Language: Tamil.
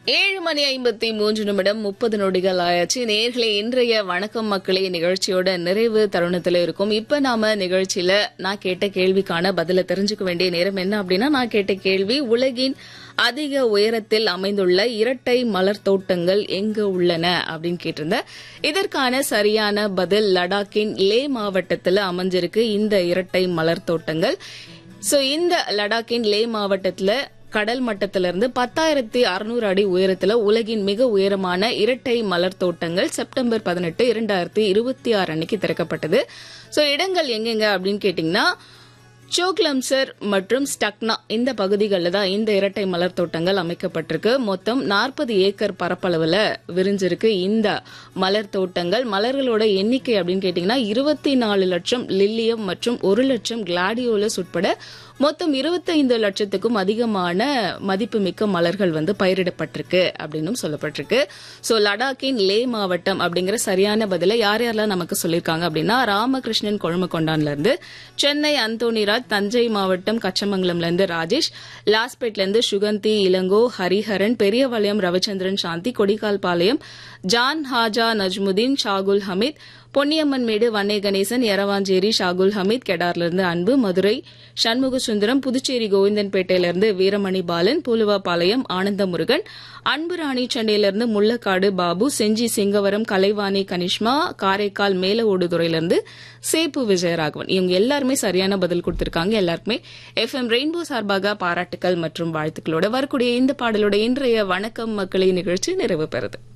ஏழு மணி ஐம்பத்தி மூன்று நிமிடம் முப்பது நொடிகள் ஆயாச்சு நேர்களே இன்றைய வணக்கம் மக்களே நிகழ்ச்சியோட நிறைவு தருணத்துல இருக்கும் இப்ப நாம நிகழ்ச்சியில நான் கேட்ட கேள்விக்கான பதில தெரிஞ்சுக்க வேண்டிய நேரம் என்ன அப்படின்னா நான் கேட்ட கேள்வி உலகின் அதிக உயரத்தில் அமைந்துள்ள இரட்டை மலர் தோட்டங்கள் எங்க உள்ளன அப்படின்னு கேட்டிருந்தேன் இதற்கான சரியான பதில் லடாக்கின் லே மாவட்டத்தில் அமைஞ்சிருக்கு இந்த இரட்டை மலர் தோட்டங்கள் சோ இந்த லடாக்கின் லே மாவட்டத்துல கடல் மட்டத்திலிருந்து பத்தாயிரத்தி அறுநூறு அடி உயரத்துல உலகின் மிக உயரமான இரட்டை மலர் தோட்டங்கள் செப்டம்பர் பதினெட்டு இரண்டாயிரத்தி இருபத்தி ஆறு அன்னைக்கு திறக்கப்பட்டது சோ இடங்கள் எங்கெங்க அப்படின்னு கேட்டீங்கன்னா சோக்லம்சர் மற்றும் ஸ்டக்னா இந்த பகுதிகளில் தான் இந்த இரட்டை மலர் தோட்டங்கள் அமைக்கப்பட்டிருக்கு மொத்தம் நாற்பது ஏக்கர் பரப்பளவுல விரிஞ்சிருக்கு இந்த மலர் தோட்டங்கள் மலர்களோட எண்ணிக்கை அப்படின்னு கேட்டீங்கன்னா இருபத்தி நாலு லட்சம் லில்லியம் மற்றும் ஒரு லட்சம் கிளாடியோலஸ் உட்பட மொத்தம் இருபத்தைந்து லட்சத்துக்கும் அதிகமான மதிப்புமிக்க மலர்கள் வந்து பயிரிடப்பட்டிருக்கு அப்படின்னு சொல்லப்பட்டிருக்கு சோ லடாக்கின் லே மாவட்டம் அப்படிங்கிற சரியான பதில யார் யாரெல்லாம் நமக்கு சொல்லியிருக்காங்க அப்படின்னா ராமகிருஷ்ணன் கொழுமக்கொண்டான்ல இருந்து சென்னை அந்தோனிராஜ் தஞ்சை மாவட்டம் கச்சமங்கலம்ல இருந்து ராஜேஷ் லாஸ்பேட்ல இருந்து சுகந்தி இளங்கோ ஹரிஹரன் பெரியவளையம் ரவிச்சந்திரன் சாந்தி கொடிக்கால் பாளையம் ஜான் ஹாஜா நஜ்முதீன் ஷாகுல் ஹமீத் பொன்னியம்மன் மேடு வன்னே கணேசன் எரவாஞ்சேரி ஷாகுல் ஹமீத் கெடார்லிருந்து அன்பு மதுரை சண்முக சுந்தரம் புதுச்சேரி கோவிந்தன்பேட்டையிலிருந்து வீரமணி பாலன் பூலுவாபாளையம் ஆனந்த முருகன் அன்புராணி சென்னையிலிருந்து முள்ளக்காடு பாபு செஞ்சி சிங்கவரம் கலைவாணி கனிஷ்மா காரைக்கால் மேல ஓடுதுறையிலிருந்து சேப்பு விஜயராகவன் இவங்க எல்லாருமே சரியான பதில் கொடுத்திருக்காங்க எல்லாருக்குமே எஃப் எம் ரெயின்போ சார்பாக பாராட்டுக்கள் மற்றும் வாழ்த்துக்களோட வரக்கூடிய இந்த பாடலோட இன்றைய வணக்கம் மக்களை நிகழ்ச்சி நிறைவு பெறுது